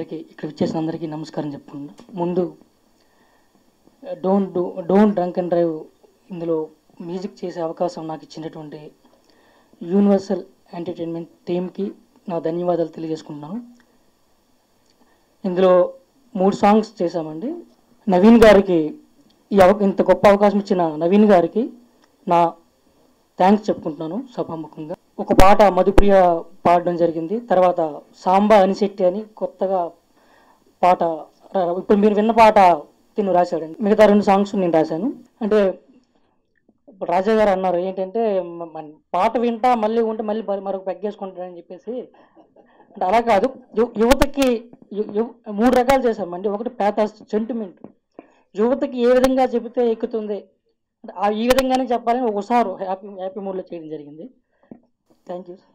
అందరికీ ఇక్కడ వచ్చేసిన అందరికీ నమస్కారం చెప్పుకుంటున్నా ముందు don't do don't drunk and drive ఇందులో మ్యూజిక్ చేసే అవకాశం నాకు ఇచ్చినటువంటి యూనివర్సల్ ఎంటర్టైన్మెంట్ టీమ్కి నా ధన్యవాదాలు తెలియజేసుకుంటున్నాను ఇందులో మూడు సాంగ్స్ చేశామండి నవీన్ గారికి ఈ అవ ఇంత గొప్ప అవకాశం ఇచ్చిన నవీన్ గారికి నా థ్యాంక్స్ చెప్పుకుంటున్నాను సభాముఖంగా ఒక పాట మధుప్రియ పాడడం జరిగింది తర్వాత సాంబా అనిశెట్టి అని కొత్తగా పాట రా- ఇప్పుడు మీరు విన్న పాట తిను రాశాడండి మిగతా రెండు సాంగ్స్ నేను రాశాను అంటే ఇప్పుడు రాజా గారు అన్నారు ఏంటంటే మ- మన పాట వింటా మళ్ళీ ఉంటే మళ్ళీ మరి- మరొక పెగ్గేసుకుంటాడని చెప్పేసి అంటే అలా కాదు యు- యువతకి యు- యు- మూడు రకాలు చేశామండి ఒకటి పేతాస్ సెంటిమెంట్ యువతకి ఏ విధంగా చెబితే ఎక్కుతుంది అంటే ఆ ఈ విధంగానే చెప్పాలని ఒకసారి హ్యాపీ హ్యాపీ మూడ్లో చేయడం జరిగింది థ్యాంక్ యూ